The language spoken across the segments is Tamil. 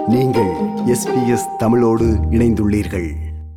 நீங்கள் எஸ்பிஎஸ் தமிழோடு இணைந்துள்ளீர்கள்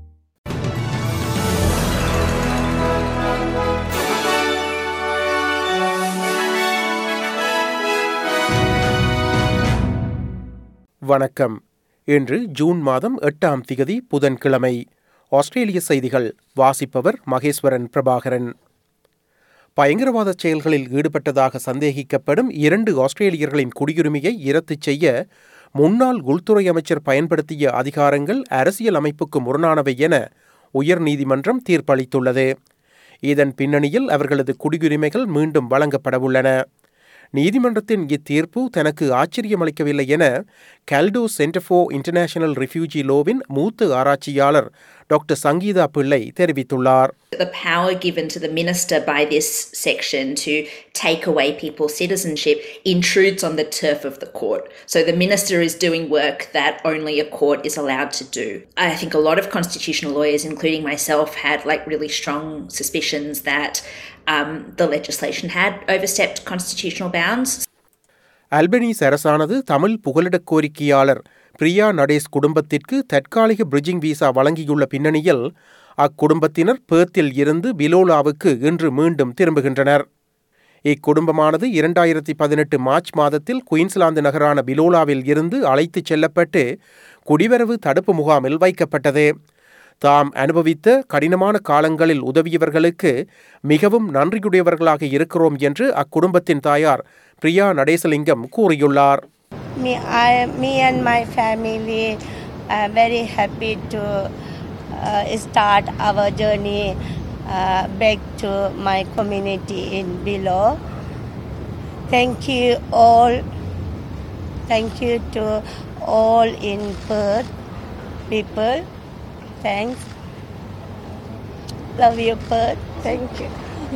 வணக்கம் இன்று ஜூன் மாதம் எட்டாம் திகதி புதன்கிழமை ஆஸ்திரேலிய செய்திகள் வாசிப்பவர் மகேஸ்வரன் பிரபாகரன் பயங்கரவாத செயல்களில் ஈடுபட்டதாக சந்தேகிக்கப்படும் இரண்டு ஆஸ்திரேலியர்களின் குடியுரிமையை இரத்து செய்ய முன்னாள் உள்துறை அமைச்சர் பயன்படுத்திய அதிகாரங்கள் அரசியல் அமைப்புக்கு முரணானவை என உயர்நீதிமன்றம் தீர்ப்பளித்துள்ளது இதன் பின்னணியில் அவர்களது குடியுரிமைகள் மீண்டும் வழங்கப்படவுள்ளன நீதிமன்றத்தின் இத்தீர்ப்பு தனக்கு ஆச்சரியமளிக்கவில்லை என Kaldor centre for international refugee லோவின் மூத்த ஆராய்ச்சியாளர் டாக்டர் சங்கீதா பிள்ளை தெரிவித்துள்ளார் The power given to the minister by this section to take away people's citizenship intrudes on the turf of the court. So the minister is doing work that only a court is allowed to do. I think a lot of constitutional lawyers, including myself, had like really strong suspicions that um, the legislation had overstepped constitutional bounds. Albanese அரசானது தமிழ் புகலிடக் கோரிக்கையாளர் பிரியா நடேஸ் குடும்பத்திற்கு தற்காலிக பிரிட்ஜிங் விசா வழங்கியுள்ள பின்னணியில் அக்குடும்பத்தினர் பேர்த்தில் இருந்து பிலோலாவுக்கு இன்று மீண்டும் திரும்புகின்றனர் இக்குடும்பமானது இரண்டாயிரத்தி பதினெட்டு மார்ச் மாதத்தில் குயின்ஸ்லாந்து நகரான பிலோலாவில் இருந்து அழைத்துச் செல்லப்பட்டு குடிவரவு தடுப்பு முகாமில் வைக்கப்பட்டது தாம் அனுபவித்த கடினமான காலங்களில் உதவியவர்களுக்கு மிகவும் நன்றியுடையவர்களாக இருக்கிறோம் என்று அக்குடும்பத்தின் தாயார் பிரியா நடேசலிங்கம் கூறியுள்ளார் Me, I, me and my family are very happy to uh, start our journey uh, back to my community in below. Thank you all. Thank you to all in Perth people. Thanks. Love you, Perth. Thank you.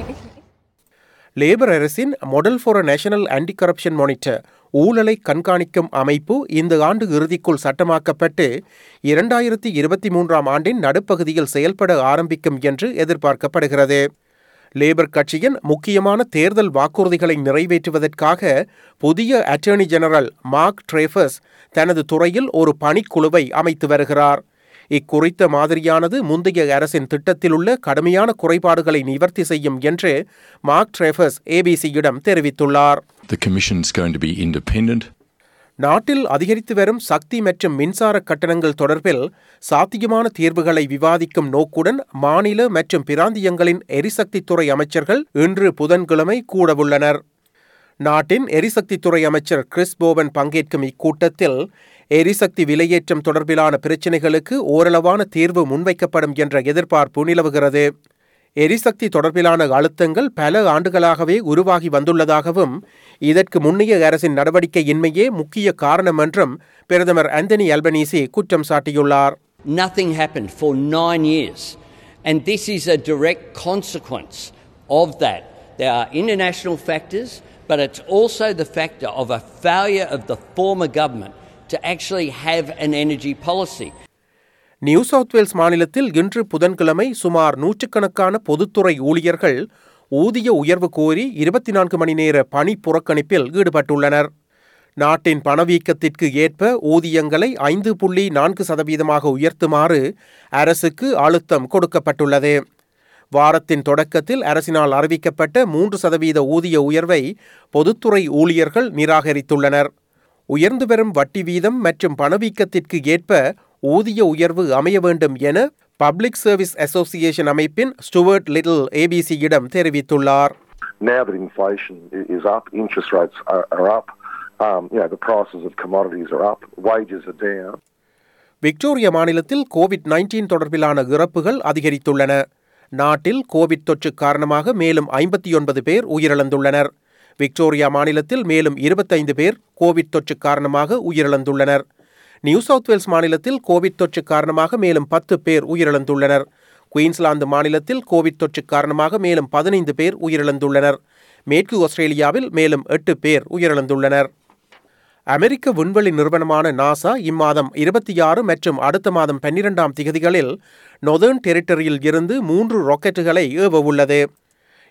Labour அரசின் model for a national anti corruption monitor ஊழலை கண்காணிக்கும் அமைப்பு இந்த ஆண்டு இறுதிக்குள் சட்டமாக்கப்பட்டு இரண்டாயிரத்தி இருபத்தி மூன்றாம் ஆண்டின் நடுப்பகுதியில் செயல்பட ஆரம்பிக்கும் என்று எதிர்பார்க்கப்படுகிறது லேபர் கட்சியின் முக்கியமான தேர்தல் வாக்குறுதிகளை நிறைவேற்றுவதற்காக புதிய அட்டர்னி ஜெனரல் மார்க் ட்ரேஃபர்ஸ் தனது துறையில் ஒரு பணிக்குழுவை அமைத்து வருகிறார் இக்குறித்த மாதிரியானது முந்தைய அரசின் திட்டத்தில் உள்ள கடுமையான குறைபாடுகளை நிவர்த்தி செய்யும் என்று மார்க் ட்ரேஃபர்ஸ் ஏபிசியிடம் தெரிவித்துள்ளார் The Commission is going to be independent. நாட்டில் அதிகரித்து வரும் சக்தி மற்றும் மின்சார கட்டணங்கள் தொடர்பில் சாத்தியமான தீர்வுகளை விவாதிக்கும் நோக்குடன் மாநில மற்றும் பிராந்தியங்களின் எரிசக்தித்துறை அமைச்சர்கள் இன்று புதன்கிழமை கூடவுள்ளனர் நாட்டின் எரிசக்தித்துறை அமைச்சர் கிறிஸ் போவன் பங்கேற்கும் இக்கூட்டத்தில் எரிசக்தி விலையேற்றம் தொடர்பிலான பிரச்சினைகளுக்கு ஓரளவான தீர்வு முன்வைக்கப்படும் என்ற எதிர்பார்ப்பு நிலவுகிறது எரிசக்தி தொடர்பிலான அழுத்தங்கள் பல ஆண்டுகளாகவே உருவாகி வந்துள்ளதாகவும் இதற்கு முன்னைய அரசின் நடவடிக்கையின்மையே முக்கிய காரணம் என்றும் பிரதமர் அந்தனி அல்பனீசி குற்றம் சாட்டியுள்ளார் Nothing happened for nine years. And this is a direct consequence of that. There are international factors, but it's also the factor of a failure of the former government to actually have an energy policy. New South Wales மாநிலத்தில் இன்று புதன்கிழமை சுமார் நூற்றுக்கணக்கான பொதுத்துறை ஊழியர்கள் ஊதிய உயர்வு கோரி இருபத்தி நான்கு மணி நேர பணி புறக்கணிப்பில் ஈடுபட்டுள்ளனர் நாட்டின் பணவீக்கத்திற்கு ஏற்ப ஊதியங்களை ஐந்து புள்ளி நான்கு சதவீதமாக உயர்த்துமாறு அரசுக்கு அழுத்தம் கொடுக்கப்பட்டுள்ளது வாரத்தின் தொடக்கத்தில் அரசினால் அறிவிக்கப்பட்ட மூன்று சதவீத ஊதிய உயர்வை பொதுத்துறை ஊழியர்கள் நிராகரித்துள்ளனர் உயர்ந்து வரும் வட்டி வீதம் மற்றும் பணவீக்கத்திற்கு ஏற்ப ஊதிய உயர்வு அமைய வேண்டும் என பப்ளிக் சர்வீஸ் அசோசியேஷன் அமைப்பின் ஸ்டுவர்ட் லிட்டில் ஏபிசியிடம் தெரிவித்துள்ளார் now that inflation i- is up, interest rates are, are up, um, you know, the prices of commodities are up, wages are down. Victoria மாநிலத்தில் கோவிட் நைன்டீன் தொடர்பிலான இறப்புகள் அதிகரித்துள்ளன நாட்டில் கோவிட் தொற்று காரணமாக மேலும் ஐம்பத்தி ஒன்பது பேர் உயிரிழந்துள்ளனர் விக்டோரியா மாநிலத்தில் மேலும் இருபத்தைந்து பேர் கோவிட் தொற்று காரணமாக உயிரிழந்துள்ளனர் நியூ சவுத் வேல்ஸ் மாநிலத்தில் கோவிட் தொற்று காரணமாக மேலும் பத்து பேர் உயிரிழந்துள்ளனர் குயின்ஸ்லாந்து மாநிலத்தில் கோவிட் தொற்று காரணமாக மேலும் பதினைந்து பேர் உயிரிழந்துள்ளனர் மேற்கு ஆஸ்திரேலியாவில் மேலும் எட்டு பேர் உயிரிழந்துள்ளனர் அமெரிக்க விண்வெளி நிறுவனமான நாசா இம்மாதம் இருபத்தி ஆறு மற்றும் அடுத்த மாதம் பன்னிரெண்டாம் திகதிகளில் நொதர்ன் டெரிட்டரியில் இருந்து மூன்று ராக்கெட்டுகளை ஏவ உள்ளது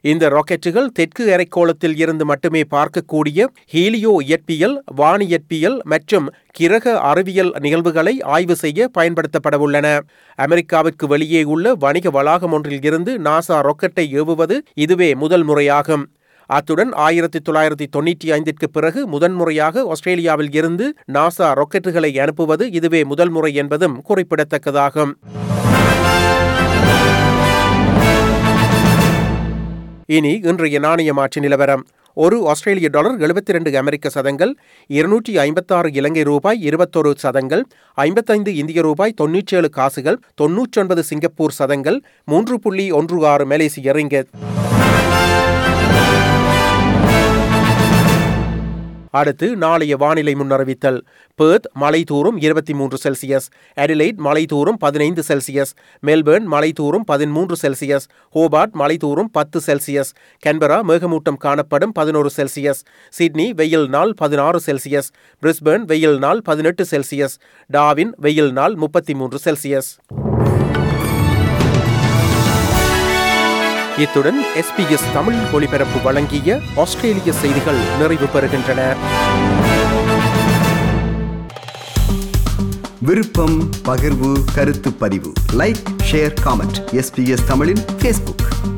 இந்த ராக்கெட்டுகள் தெற்கு அரைக்கோளத்தில் இருந்து மட்டுமே பார்க்கக்கூடிய ஹீலியோ இயற்பியல் வானியற்பியல் மற்றும் கிரக அறிவியல் நிகழ்வுகளை ஆய்வு செய்ய பயன்படுத்தப்படவுள்ளன அமெரிக்காவிற்கு வெளியே உள்ள வணிக வளாகம் ஒன்றில் இருந்து நாசா ராக்கெட்டை ஏவுவது இதுவே முதல் முறையாகும் அத்துடன் ஆயிரத்தி தொள்ளாயிரத்தி தொண்ணூற்றி ஐந்திற்கு பிறகு முதன்முறையாக ஆஸ்திரேலியாவில் இருந்து நாசா ராக்கெட்டுகளை அனுப்புவது இதுவே முதல் முறை என்பதும் குறிப்பிடத்தக்கதாகும் இனி இன்றைய நாணய மாற்று நிலவரம் ஒரு ஆஸ்திரேலிய டாலர் எழுபத்தி ரெண்டு அமெரிக்க சதங்கள் இருநூற்றி ஐம்பத்தாறு இலங்கை ரூபாய் இருபத்தொரு சதங்கள் ஐம்பத்தைந்து இந்திய ரூபாய் தொன்னூற்றேழு காசுகள் தொன்னூற்றொன்பது சிங்கப்பூர் சதங்கள் மூன்று புள்ளி ஒன்று ஆறு மலேசிய ரிங்கெட் அடுத்து நாளைய வானிலை முன்னறிவித்தல் பேர்த் மலை தூரும் இருபத்தி மூன்று செல்சியஸ் அடிலைட் மலை தூரும் பதினைந்து செல்சியஸ் மெல்பர்ன் மலை தூரும் பதிமூன்று செல்சியஸ் ஹோபார்ட் மலை தூரும் பத்து செல்சியஸ் கன்பரா மேகமூட்டம் காணப்படும் பதினோரு செல்சியஸ் சிட்னி வெயில் நாள் பதினாறு செல்சியஸ் பிரிஸ்பர்ன் வெயில் நாள் பதினெட்டு செல்சியஸ் டாவின் வெயில் நாள் முப்பத்தி மூன்று செல்சியஸ் இத்துடன் எஸ்பிஎஸ் தமிழ் ஒளிபரப்பு வழங்கிய ஆஸ்திரேலிய செய்திகள் நிறைவு பெறுகின்றன விருப்பம் பகிர்வு கருத்து பதிவு லைக் ஷேர் காமெண்ட் எஸ்பிஎஸ் தமிழின் ஃபேஸ்புக்